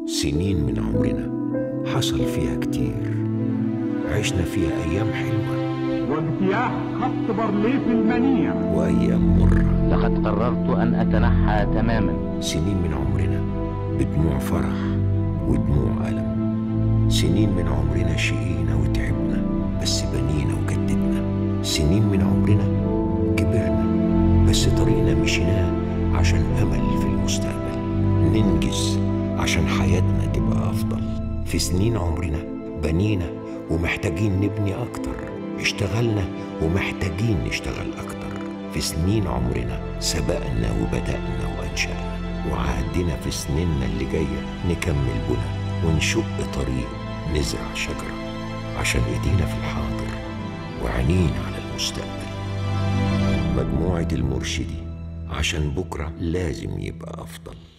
سنين من عمرنا حصل فيها كتير عشنا فيها أيام حلوة واجتياح خط بارليف المنيع وأيام مرة لقد قررت أن أتنحى تماما سنين من عمرنا بدموع فرح ودموع ألم سنين من عمرنا شقينا وتعبنا بس بنينا وجددنا سنين من عمرنا كبرنا بس طريقنا مشيناه عشان أمل في المستقبل ننجز عشان حياتنا تبقى أفضل في سنين عمرنا بنينا ومحتاجين نبني أكتر اشتغلنا ومحتاجين نشتغل أكتر في سنين عمرنا سبقنا وبدأنا وأنشأنا وعدنا في سنيننا اللي جاية نكمل بنا ونشق طريق نزرع شجرة عشان إيدينا في الحاضر وعينينا على المستقبل مجموعة المرشدي عشان بكرة لازم يبقى أفضل